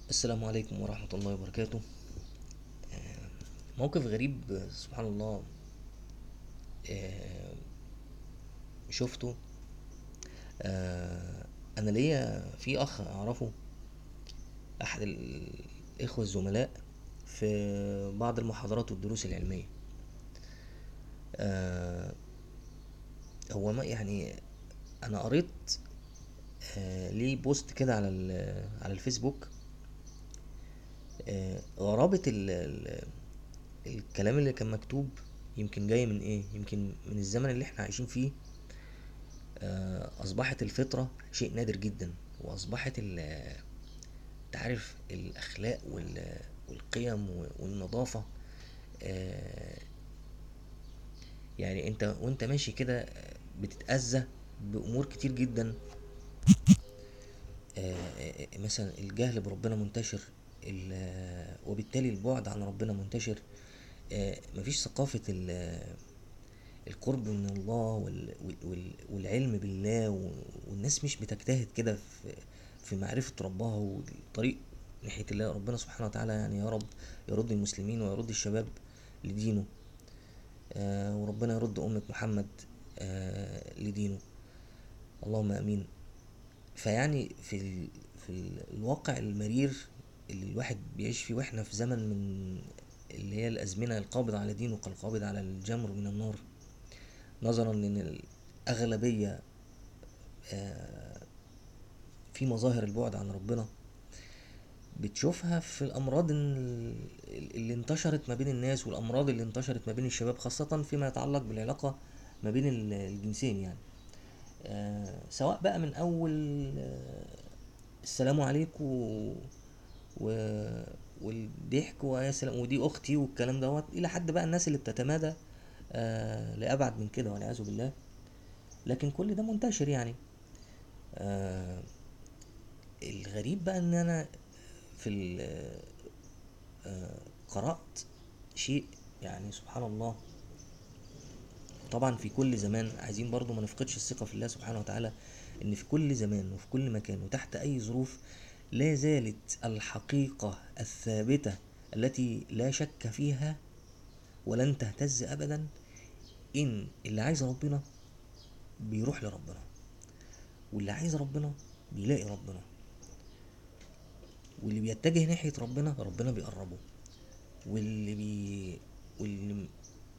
السلام عليكم ورحمة الله وبركاته آه، موقف غريب آه، سبحان الله آه، شفته آه، أنا ليا في أخ أعرفه أحد الإخوة الزملاء في بعض المحاضرات والدروس العلمية آه، هو ما يعني أنا قريت آه، ليه بوست كده على ال- على الفيسبوك آه، غرابة ال ال الكلام اللي كان مكتوب يمكن جاي من ايه يمكن من الزمن اللي احنا عايشين فيه آه، اصبحت الفطرة شيء نادر جدا واصبحت ال- تعرف الاخلاق وال- والقيم والنظافة آه، يعني انت وانت ماشي كده آه، بتتأذى بأمور كتير جدا آه، آه، آه، مثلا الجهل بربنا منتشر ال- آه، وبالتالي البعد عن ربنا منتشر آه، مفيش ثقافة ال- القرب من الله وال- وال- وال- والعلم بالله و- والناس مش بتجتهد كده في في معرفة ربها والطريق ناحية الله ربنا سبحانه وتعالى يعني يا رب يرد المسلمين ويرد الشباب لدينه آه، وربنا يرد أمة محمد آه، لدينه اللهم آمين فيعني في ال... في ال- الواقع المرير اللي الواحد بيعيش فيه واحنا في زمن من اللي هي الأزمنة القابض على دينه كالقابض على الجمر من النار نظرا لأن الأغلبية آه، في مظاهر البعد عن ربنا بتشوفها في الأمراض ال- اللي انتشرت ما بين الناس والأمراض اللي انتشرت ما بين الشباب خاصة فيما يتعلق بالعلاقة ما بين ال- الجنسين يعني آه، سواء بقى من أول آه، السلام عليكم و... و... والضحك ويا سلام ودي أختي والكلام دوت إلى حد بقى الناس اللي بتتمادى آه لأبعد من كده والعياذ بالله لكن كل ده منتشر يعني آه الغريب بقى إن أنا في ال... آه قرأت شيء يعني سبحان الله طبعا في كل زمان عايزين برضو ما نفقدش الثقة في الله سبحانه وتعالى ان في كل زمان وفي كل مكان وتحت اي ظروف لا زالت الحقيقة الثابتة التي لا شك فيها ولن تهتز ابدا ان اللي عايز ربنا بيروح لربنا واللي عايز ربنا بيلاقي ربنا واللي بيتجه ناحية ربنا ربنا بيقربه واللي بي واللي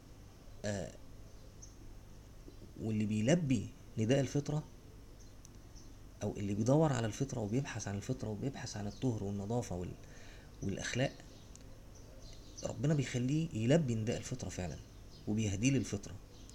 واللي بيلبي نداء الفطرة أو اللي بيدور على الفطرة وبيبحث عن الفطرة وبيبحث عن الطهر والنظافة وال... والأخلاق ربنا بيخليه يلبي نداء الفطرة فعلا وبيهديه للفطرة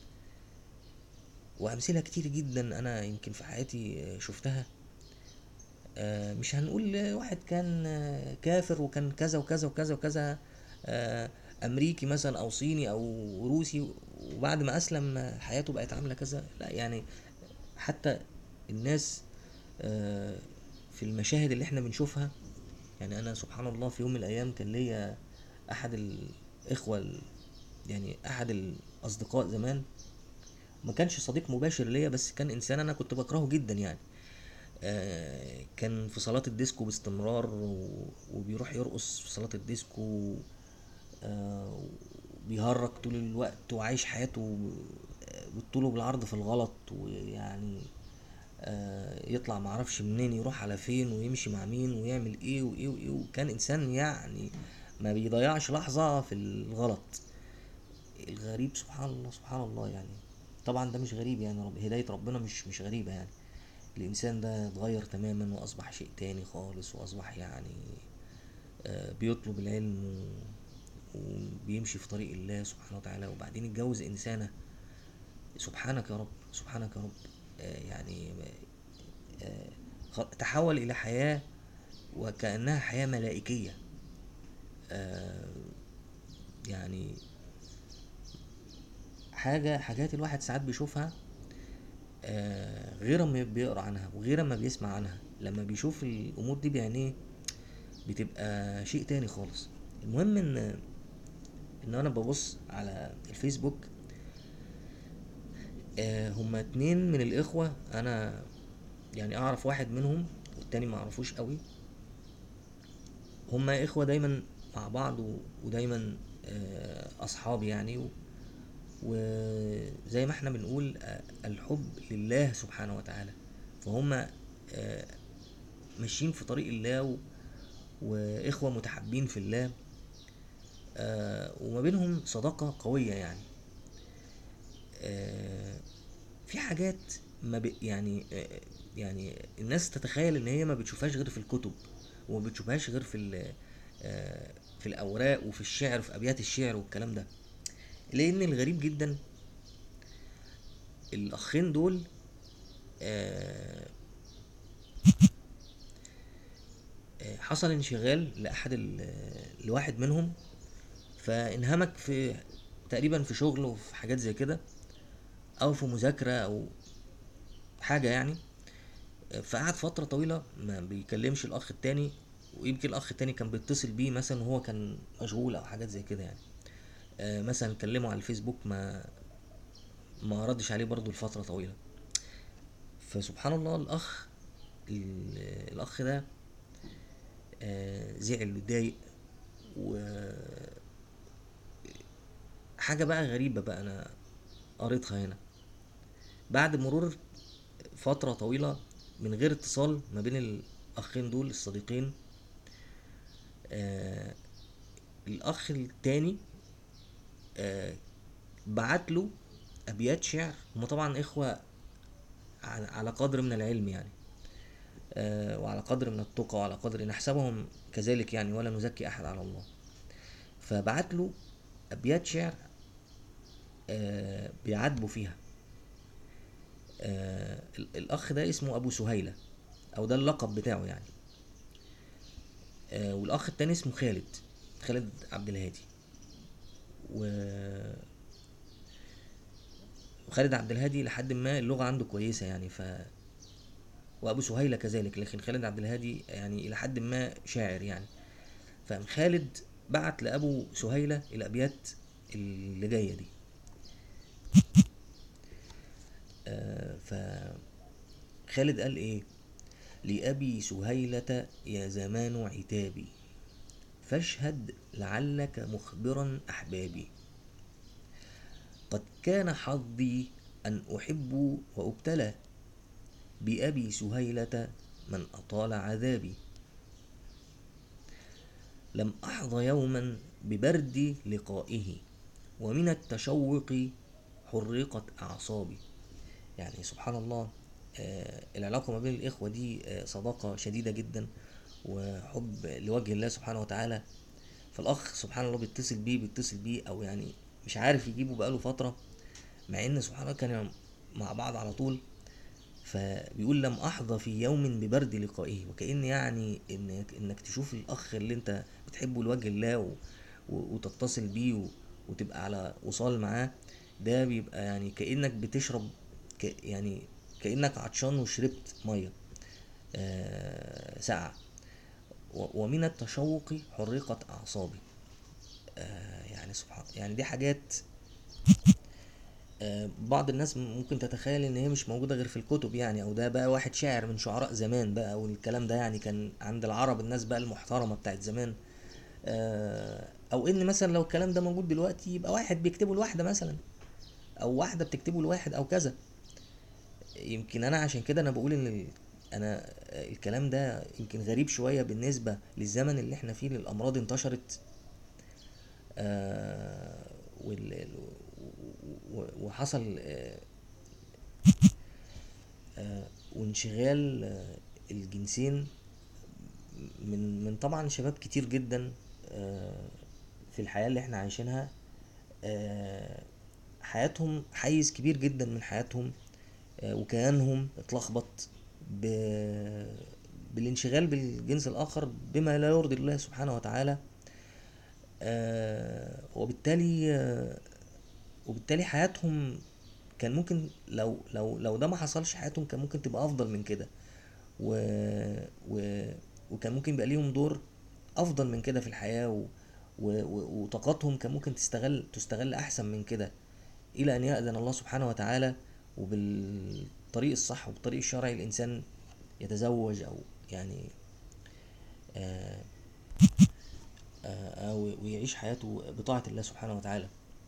وأمثلة كتير جدا أنا يمكن في حياتي شفتها آه، مش هنقول واحد كان آه، كافر وكان كذا وكذا وكذا وكذا آه، امريكي مثلا او صيني او روسي وبعد ما اسلم آه، حياته بقت عامله كذا لا يعني حتى الناس آه، في المشاهد اللي احنا بنشوفها يعني انا سبحان الله في يوم من الايام كان ليا احد الاخوه ال- يعني احد الاصدقاء زمان ما كانش صديق مباشر ليا بس كان انسان انا كنت بكرهه جدا يعني آه، كان في صلاة الديسكو باستمرار و- وبيروح يرقص في صلاة الديسكو آه، وبيهرج طول الوقت وعايش حياته آه، بالطول وبالعرض في الغلط ويعني آه، يطلع معرفش منين يروح على فين ويمشي مع مين ويعمل ايه وايه وايه وكان انسان يعني ما بيضيعش لحظة في الغلط الغريب سبحان الله سبحان الله يعني طبعا ده مش غريب يعني رب هداية ربنا مش مش غريبة يعني الإنسان ده اتغير تماما وأصبح شيء تاني خالص وأصبح يعني آه، بيطلب العلم و- وبيمشي في طريق الله سبحانه وتعالى وبعدين اتجوز إنسانة سبحانك يا رب سبحانك يا رب آه، يعني آه، خ- تحول إلى حياة وكأنها حياة ملائكية آه، يعني حاجة حاجات الواحد ساعات بيشوفها آه، غير ما بيقرا عنها وغير ما بيسمع عنها لما بيشوف الامور دي بعينيه بتبقى شيء تاني خالص المهم ان ان انا ببص على الفيسبوك آه، هما اتنين من الاخوة انا يعني اعرف واحد منهم والتاني ما اعرفوش قوي هما إخوة دايما مع بعض و- ودايما آه، أصحاب يعني و- وزي ما احنا بنقول آه، الحب لله سبحانه وتعالى فهم آه، ماشيين في طريق الله و- وإخوة متحابين في الله آه، وما بينهم صداقة قوية يعني آه، في حاجات ما ب... يعني آه، يعني الناس تتخيل ان هي ما بتشوفهاش غير في الكتب وما بتشوفهاش غير في ال... آه، في الاوراق وفي الشعر وفي ابيات الشعر والكلام ده لان الغريب جدا الاخين دول آه، آه، حصل انشغال لاحد ال... لواحد منهم فانهمك في تقريبا في شغل وفي حاجات زي كده او في مذاكرة او حاجة يعني فقعد فترة طويلة ما بيكلمش الأخ التاني ويمكن الأخ التاني كان بيتصل بيه مثلا وهو كان مشغول أو حاجات زي كده يعني آه، مثلا كلمه على الفيسبوك ما ما ردش عليه برضه لفترة طويلة فسبحان الله الأخ ال- الأخ ده آه، زعل واتضايق وحاجة بقى غريبة بقى أنا قريتها هنا بعد مرور فترة طويلة من غير اتصال ما بين الأخين دول الصديقين آه الأخ التاني آه بعت له أبيات شعر هما طبعا إخوة على على قدر من العلم يعني آه وعلى قدر من التقى وعلى قدر نحسبهم كذلك يعني ولا نزكي أحد على الله فبعت له أبيات شعر آه بيعاتبوا فيها آه ال- الأخ ده اسمه أبو سهيلة أو ده اللقب بتاعه يعني آه والأخ التاني اسمه خالد خالد عبد الهادي و وخالد عبد الهادي لحد ما اللغة عنده كويسة يعني ف وأبو سهيلة كذلك لكن خالد عبد الهادي يعني إلى حد ما شاعر يعني فقام خالد بعت لأبو سهيلة الأبيات اللي جاية دي آه فخالد قال إيه لأبي سهيلة يا زمان عتابي فاشهد لعلك مخبرا أحبابي قد كان حظي أن أحب وأبتلى بأبي سهيلة من أطال عذابي لم أحظى يوما ببرد لقائه ومن التشوق حرقت أعصابي يعني سبحان الله آه، العلاقة ما بين الإخوة دي آه، صداقة شديدة جدا وحب لوجه الله سبحانه وتعالى فالأخ سبحان الله بيتصل بيه بيتصل بيه أو يعني مش عارف يجيبه بقاله فترة مع إن سبحان الله كانوا مع بعض على طول فبيقول لم أحظى في يوم ببرد لقائه وكأن يعني إنك إنك تشوف الأخ اللي أنت بتحبه لوجه الله و... و... وتتصل بيه و... وتبقى على وصال معاه ده بيبقى يعني كأنك بتشرب ك... يعني كأنك عطشان وشربت مية آه... ساقعة و... ومن التشوق حرقت أعصابي آه... يعني سبحان يعني دي حاجات آه، بعض الناس ممكن تتخيل ان هي مش موجودة غير في الكتب يعني او ده بقى واحد شاعر من شعراء زمان بقى والكلام ده يعني كان عند العرب الناس بقى المحترمة بتاعت زمان آه، او ان مثلا لو الكلام ده موجود دلوقتي يبقى واحد بيكتبه لواحدة مثلا او واحدة بتكتبه لواحد او كذا يمكن انا عشان كده انا بقول ان ال... انا آه، الكلام ده يمكن غريب شوية بالنسبة للزمن اللي احنا فيه الامراض انتشرت آه، وال... و- و- وحصل آه، آه، وانشغال آه، الجنسين من من طبعا شباب كتير جدا آه، في الحياة اللي احنا عايشينها آه، حياتهم حيز كبير جدا من حياتهم آه، وكيانهم اتلخبط ب... بالانشغال بالجنس الآخر بما لا يرضي الله سبحانه وتعالى آه، وبالتالي آه، وبالتالي حياتهم كان ممكن لو لو لو ده ما حصلش حياتهم كان ممكن تبقى افضل من كده و... و... وكان ممكن يبقى ليهم دور افضل من كده في الحياة و... و... و... وطاقاتهم كان ممكن تستغل تستغل احسن من كده الى ان يأذن الله سبحانه وتعالى وبالطريق الصح وبالطريق الشرعي الانسان يتزوج او يعني آه آه، أو ويعيش حياته بطاعة الله سبحانه وتعالى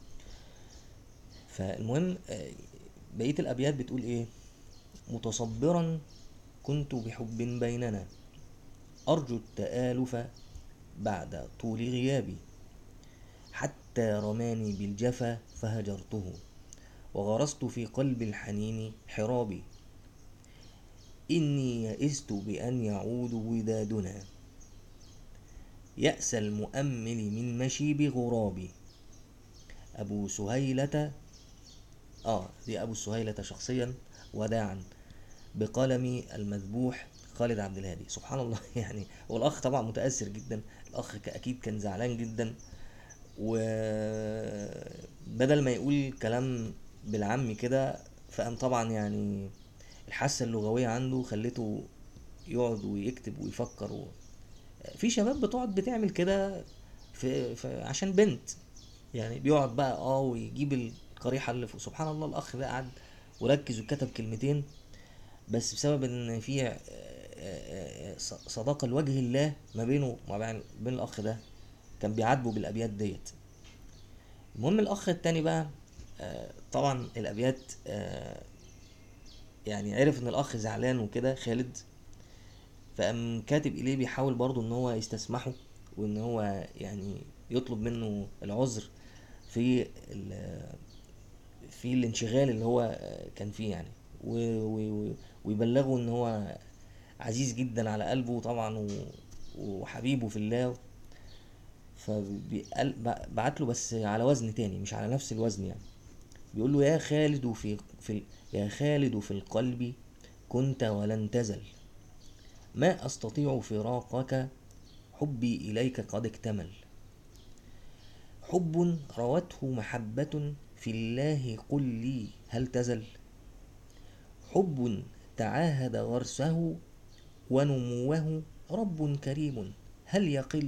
فالمهم آه، بقية الأبيات بتقول إيه متصبرا كنت بحب بيننا أرجو التآلف بعد طول غيابي حتى رماني بالجفا فهجرته وغرست في قلب الحنين حرابي إني يئست بأن يعود ودادنا يأس المؤمل من مشيب غرابي أبو سهيلة آه دي أبو سهيلة شخصيا وداعا بقلمي المذبوح خالد عبد الهادي سبحان الله يعني هو الأخ طبعا متأثر جدا الأخ أكيد كان زعلان جدا وبدل ما يقول كلام بالعامي كده فقام طبعا يعني الحاسة اللغوية عنده خلته يقعد ويكتب ويفكر و... في شباب بتقعد بتعمل كده في... في عشان بنت يعني بيقعد بقى اه ويجيب القريحة اللي فوق سبحان الله الأخ ده قعد وركز وكتب كلمتين بس بسبب ان في آه، آه، آه، صداقة لوجه الله ما بينه وما بين الأخ ده كان بيعاتبه بالأبيات ديت المهم الأخ التاني بقى طبعا الأبيات يعني عرف ان الأخ زعلان وكده خالد فقام كاتب إليه بيحاول برضه ان هو يستسمحه وان هو يعني يطلب منه العذر في في الانشغال اللي هو كان فيه يعني ويبلغه ان هو عزيز جدا على قلبه طبعا وحبيبه في الله فبعت له بس على وزن تاني مش على نفس الوزن يعني بيقول له يا خالد في في يا خالد في القلب كنت ولن تزل ما استطيع فراقك حبي اليك قد اكتمل حب روته محبة في الله قل لي هل تزل حب تعاهد غرسه ونموه رب كريم هل يقل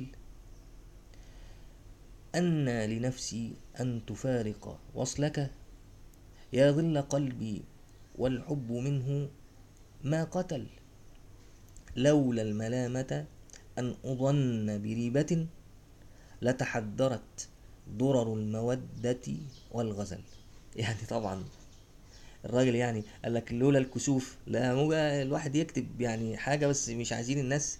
أن لنفسي أن تفارق وصلك يا ظل قلبي والحب منه ما قتل لولا الملامة أن أظن بريبة لتحدرت ضرر المودة والغزل يعني طبعا الراجل يعني قال لك لولا الكسوف لا مو الواحد يكتب يعني حاجة بس مش عايزين الناس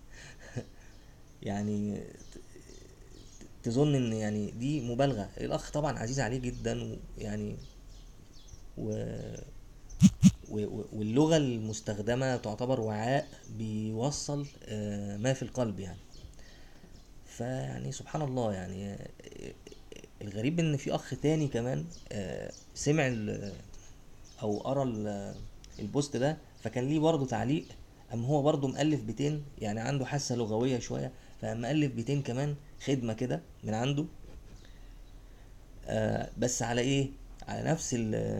يعني تظن ان يعني دي مبالغة الاخ طبعا عزيز عليه جدا ويعني و واللغة المستخدمة تعتبر وعاء بيوصل آه، ما في القلب يعني فيعني سبحان الله يعني آه، الغريب ان في اخ تاني كمان آه، سمع او قرا البوست ده فكان ليه برضه تعليق اما هو برضه مؤلف بيتين يعني عنده حاسه لغويه شويه فقام مؤلف بيتين كمان خدمه كده من عنده آه بس على ايه على نفس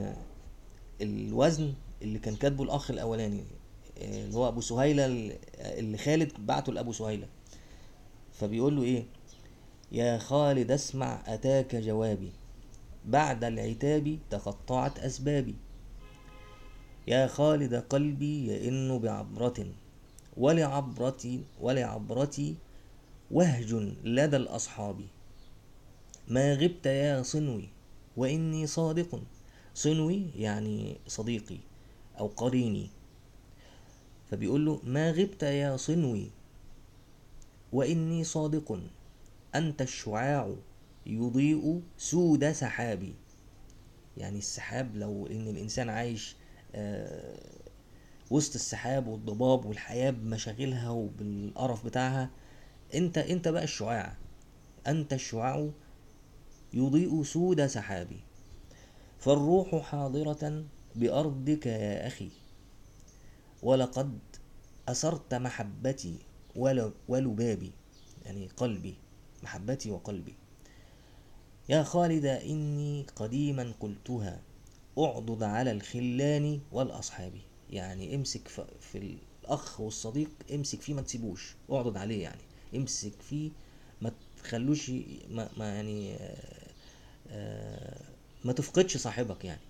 الوزن اللي كان كاتبه الاخ الاولاني آه، اللي هو ابو سهيله اللي خالد بعته لابو سهيله فبيقول له ايه يا خالد اسمع اتاك جوابي بعد العتاب تقطعت اسبابي يا خالد قلبي يئن بعبرة ولعبرتي ولعبرتي وهج لدى الأصحاب ما غبت يا صنوي وإني صادق صنوي يعني صديقي أو قريني فبيقول له ما غبت يا صنوي وإني صادق أنت الشعاع يضيء سود سحابي يعني السحاب لو إن الإنسان عايش آه، وسط السحاب والضباب والحياة بمشاغلها وبالقرف بتاعها انت انت بقى الشعاع انت الشعاع يضيء سود سحابي فالروح حاضرة بأرضك يا أخي ولقد أسرت محبتي ولبابي يعني قلبي محبتي وقلبي يا خالد إني قديما قلتها اعضد على الخلان والأصحاب يعني امسك في الأخ والصديق امسك فيه ما تسيبوش اعضد عليه يعني امسك فيه ما تخلوش ما, ما يعني آه، آه، ما تفقدش صاحبك يعني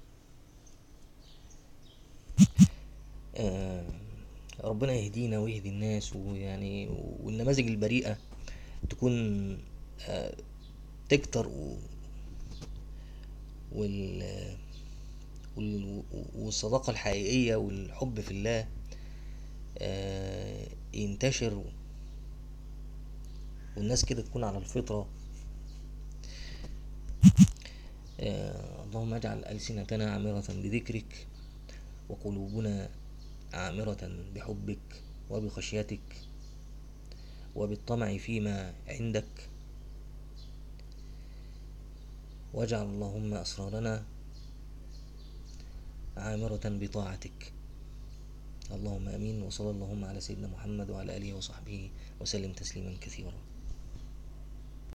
آه، ربنا يهدينا ويهدي الناس ويعني والنماذج البريئة تكون آه، تكتر و وال وال- والصداقة الحقيقية والحب في الله آه، ينتشر والناس كده تكون على الفطرة آه، اللهم اجعل ألسنتنا عامرة بذكرك وقلوبنا عامرة بحبك وبخشيتك وبالطمع فيما عندك واجعل اللهم أسرارنا عامرة بطاعتك اللهم امين وصلى اللهم على سيدنا محمد وعلى اله وصحبه وسلم تسليما كثيرا